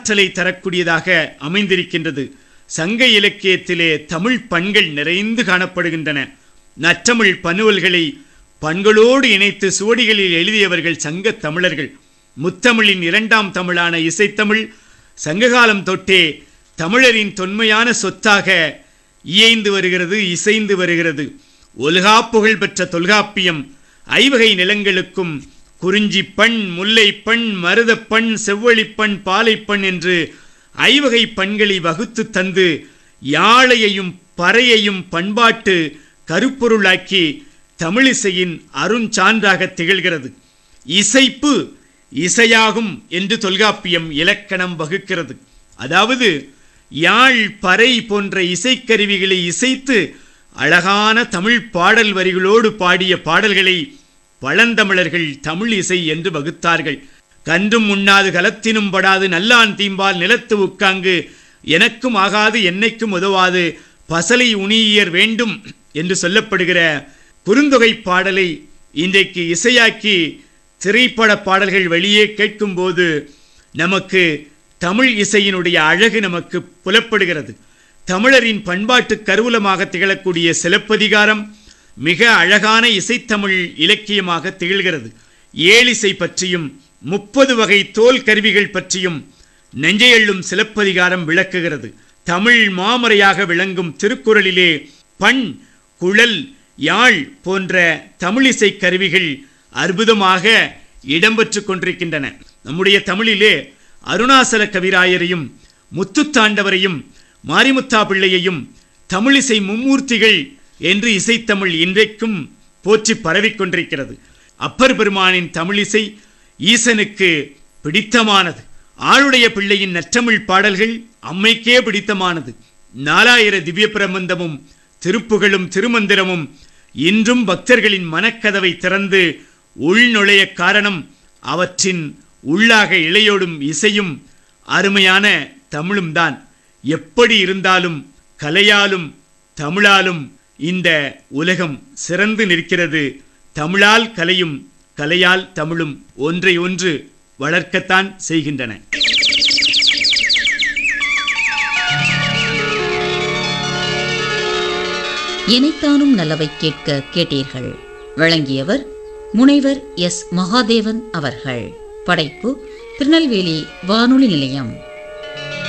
ஆற்றலை தரக்கூடியதாக அமைந்திருக்கின்றது சங்க இலக்கியத்திலே தமிழ் பண்கள் நிறைந்து காணப்படுகின்றன நற்றமிழ் பனுவல்களை பண்களோடு இணைத்து சுவடிகளில் எழுதியவர்கள் சங்க தமிழர்கள் முத்தமிழின் இரண்டாம் தமிழான இசைத்தமிழ் சங்ககாலம் தொட்டே தமிழரின் தொன்மையான சொத்தாக இயைந்து வருகிறது இசைந்து வருகிறது ஒல்கா புகழ் பெற்ற தொல்காப்பியம் ஐவகை நிலங்களுக்கும் குறிஞ்சிப்பண் முல்லைப்பண் மருதப்பண் செவ்வழிப்பண் பாலைப்பண் என்று ஐவகை பண்களை வகுத்து தந்து யாழையையும் பறையையும் பண்பாட்டு கருப்பொருளாக்கி தமிழிசையின் அருஞ்சான்றாக திகழ்கிறது இசைப்பு இசையாகும் என்று தொல்காப்பியம் இலக்கணம் வகுக்கிறது அதாவது யாழ் பறை போன்ற இசைக்கருவிகளை இசைத்து அழகான தமிழ் பாடல் வரிகளோடு பாடிய பாடல்களை பழந்தமிழர்கள் தமிழ் இசை என்று வகுத்தார்கள் கன்றும் உண்ணாது கலத்தினும் படாது நல்லான் தீம்பால் நிலத்து உட்காங்கு எனக்கும் ஆகாது என்னைக்கும் உதவாது பசலை உணியர் வேண்டும் என்று சொல்லப்படுகிற குறுந்தொகை பாடலை இன்றைக்கு இசையாக்கி திரைப்பட பாடல்கள் வெளியே கேட்கும்போது நமக்கு தமிழ் இசையினுடைய அழகு நமக்கு புலப்படுகிறது தமிழரின் பண்பாட்டு கருவூலமாக திகழக்கூடிய சிலப்பதிகாரம் மிக அழகான இசைத்தமிழ் இலக்கியமாக திகழ்கிறது ஏழிசை பற்றியும் முப்பது வகை தோல் கருவிகள் பற்றியும் நெஞ்சையள்ளும் சிலப்பதிகாரம் விளக்குகிறது தமிழ் மாமறையாக விளங்கும் திருக்குறளிலே பண் குழல் யாழ் போன்ற தமிழிசை கருவிகள் அற்புதமாக இடம்பெற்று கொண்டிருக்கின்றன நம்முடைய தமிழிலே அருணாசல கவிராயரையும் முத்துத்தாண்டவரையும் மாரிமுத்தா பிள்ளையையும் தமிழிசை மும்மூர்த்திகள் என்று இசைத்தமிழ் இன்றைக்கும் போற்றி பரவிக் கொண்டிருக்கிறது அப்பர் பெருமானின் தமிழிசை ஈசனுக்கு பிடித்தமானது ஆளுடைய பிள்ளையின் நற்றமிழ் பாடல்கள் அம்மைக்கே பிடித்தமானது நாலாயிர திவ்ய பிரபந்தமும் திருப்புகளும் திருமந்திரமும் இன்றும் பக்தர்களின் மனக்கதவை திறந்து உள்நுழைய காரணம் அவற்றின் உள்ளாக இளையோடும் இசையும் அருமையான தமிழும் தான் எப்படி இருந்தாலும் கலையாலும் தமிழாலும் இந்த உலகம் சிறந்து நிற்கிறது தமிழால் கலையும் கலையால் தமிழும் ஒன்றை ஒன்று வளர்க்கத்தான் செய்கின்றன இணைத்தானும் நல்லவை கேட்க கேட்டீர்கள் வழங்கியவர் முனைவர் எஸ் மகாதேவன் அவர்கள் படைப்பு திருநெல்வேலி வானொலி நிலையம்